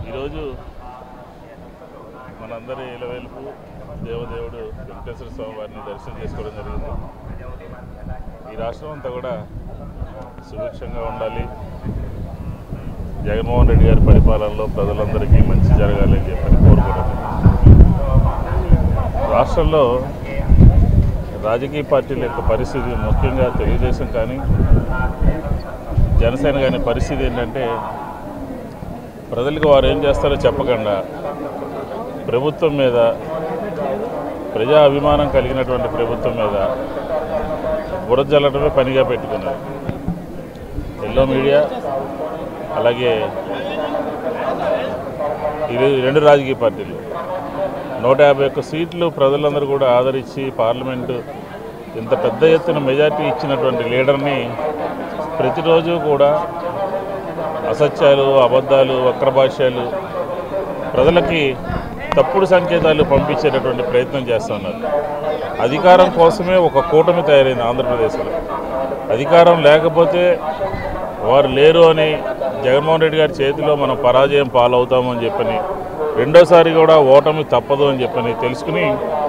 ఈరోజు మనందరి ఇలవేలుపు దేవదేవుడు వెంకటేశ్వర స్వామి వారిని దర్శనం చేసుకోవడం జరిగింది ఈ రాష్ట్రం అంతా కూడా సుభిక్షంగా ఉండాలి జగన్మోహన్ రెడ్డి గారి పరిపాలనలో ప్రజలందరికీ మంచి జరగాలి అని చెప్పని కోరుకోవడం రాష్ట్రంలో రాజకీయ పార్టీల యొక్క పరిస్థితి ముఖ్యంగా తెలుగుదేశం కానీ జనసేన కానీ పరిస్థితి ఏంటంటే ప్రజలకు వారు ఏం చేస్తారో చెప్పకుండా ప్రభుత్వం మీద ప్రజా అభిమానం కలిగినటువంటి ప్రభుత్వం మీద బురద జల్లడమే పనిగా పెట్టుకున్నారు ఎల్లో మీడియా అలాగే ఇది రెండు రాజకీయ పార్టీలు నూట యాభై ఒక్క సీట్లు ప్రజలందరూ కూడా ఆదరించి పార్లమెంటు ఇంత పెద్ద ఎత్తున మెజార్టీ ఇచ్చినటువంటి లీడర్ని ప్రతిరోజు కూడా అసత్యాలు అబద్ధాలు వక్ర భాష్యాలు ప్రజలకి తప్పుడు సంకేతాలు పంపించేటటువంటి ప్రయత్నం చేస్తున్నారు అధికారం కోసమే ఒక కూటమి తయారైంది ఆంధ్రప్రదేశ్లో అధికారం లేకపోతే వారు లేరు అని జగన్మోహన్ రెడ్డి గారి చేతిలో మనం పరాజయం పాలవుతామని చెప్పని రెండోసారి కూడా ఓటమి తప్పదు అని చెప్పని తెలుసుకుని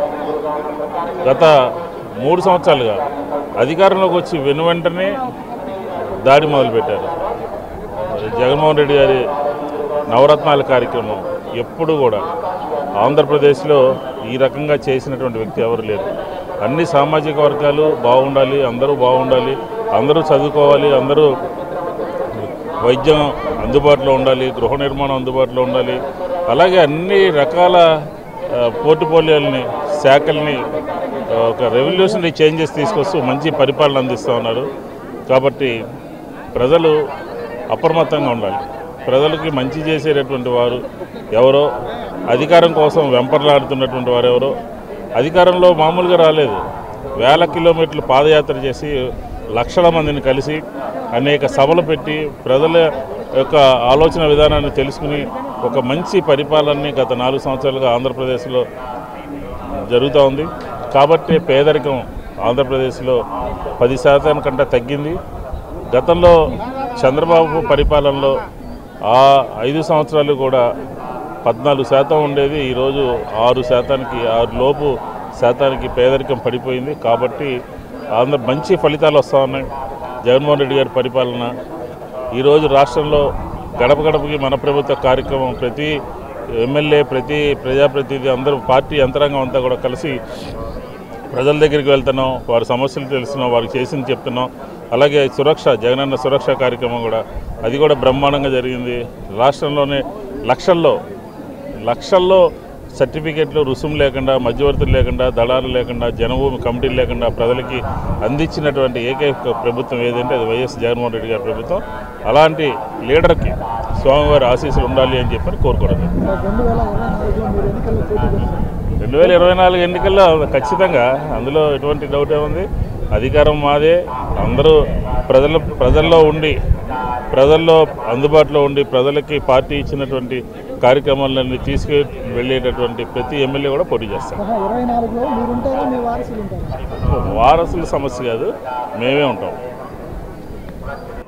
గత మూడు సంవత్సరాలుగా అధికారంలోకి వచ్చి వెను వెంటనే దాడి మొదలుపెట్టారు జగన్మోహన్ రెడ్డి గారి నవరత్నాల కార్యక్రమం ఎప్పుడు కూడా ఆంధ్రప్రదేశ్లో ఈ రకంగా చేసినటువంటి వ్యక్తి ఎవరు లేరు అన్ని సామాజిక వర్గాలు బాగుండాలి అందరూ బాగుండాలి అందరూ చదువుకోవాలి అందరూ వైద్యం అందుబాటులో ఉండాలి గృహ నిర్మాణం అందుబాటులో ఉండాలి అలాగే అన్ని రకాల ఆ, పోర్టుపోలియోల్ని శాఖల్ని ఆ, ఒక రెవల్యూషనరీ చేంజెస్ తీసుకొస్తూ మంచి పరిపాలన అందిస్తూ ఉన్నారు కాబట్టి ప్రజలు అప్రమత్తంగా ఉండాలి ప్రజలకి మంచి చేసేటటువంటి వారు ఎవరో అధికారం కోసం వెంపర్లాడుతున్నటువంటి వారు ఎవరో అధికారంలో మామూలుగా రాలేదు వేల కిలోమీటర్లు పాదయాత్ర చేసి లక్షల మందిని కలిసి అనేక సభలు పెట్టి ప్రజల యొక్క ఆలోచన విధానాన్ని తెలుసుకుని ఒక మంచి పరిపాలనని గత నాలుగు సంవత్సరాలుగా ఆంధ్రప్రదేశ్లో జరుగుతూ ఉంది కాబట్టి పేదరికం ఆంధ్రప్రదేశ్లో పది శాతం కంటే తగ్గింది గతంలో చంద్రబాబు పరిపాలనలో ఆ ఐదు సంవత్సరాలు కూడా పద్నాలుగు శాతం ఉండేది ఈరోజు ఆరు శాతానికి ఆరు లోపు శాతానికి పేదరికం పడిపోయింది కాబట్టి ఆంధ్ర మంచి ఫలితాలు వస్తూ ఉన్నాయి జగన్మోహన్ రెడ్డి గారి పరిపాలన ఈరోజు రాష్ట్రంలో గడప గడపకి మన ప్రభుత్వ కార్యక్రమం ప్రతి ఎమ్మెల్యే ప్రతి ప్రజాప్రతినిధి అందరూ పార్టీ యంత్రాంగం అంతా కూడా కలిసి ప్రజల దగ్గరికి వెళ్తున్నాం వారి సమస్యలు తెలుస్తున్నాం వారికి చేసింది చెప్తున్నాం అలాగే సురక్ష జగనన్న సురక్ష కార్యక్రమం కూడా అది కూడా బ్రహ్మాండంగా జరిగింది రాష్ట్రంలోనే లక్షల్లో లక్షల్లో సర్టిఫికెట్లు రుసుము లేకుండా మధ్యవర్తులు లేకుండా దళాలు లేకుండా జనభూమి కమిటీలు లేకుండా ప్రజలకి అందించినటువంటి ఏకైక ప్రభుత్వం ఏదంటే అది వైఎస్ జగన్మోహన్ రెడ్డి గారి ప్రభుత్వం అలాంటి లీడర్కి స్వామివారి ఆశీస్సులు ఉండాలి అని చెప్పని కోరుకోవడం రెండు వేల ఇరవై నాలుగులో మీరు ఎన్నికల్లో పోటీ చేస్తారు రెండు వేల ఇరవై నాలుగు ఎన్నికల్లో ఖచ్చితంగా అందులో ఎటువంటి డౌట్ ఏముంది అధికారం మాదే అందరూ ప్రజల ప్రజల్లో ఉండి ప్రజల్లో అందుబాటులో ఉండి ప్రజలకి పార్టీ ఇచ్చినటువంటి కార్యక్రమాలన్నీ తీసుకు వెళ్ళేటటువంటి ప్రతి ఎమ్మెల్యే కూడా పోటీ చేస్తారు ఆహా, ఇరవై నాలుగులో మీరు ఉంటారా మీ వారసులు ఉంటారా వారసుల సమస్య కాదు మేమే ఉంటాం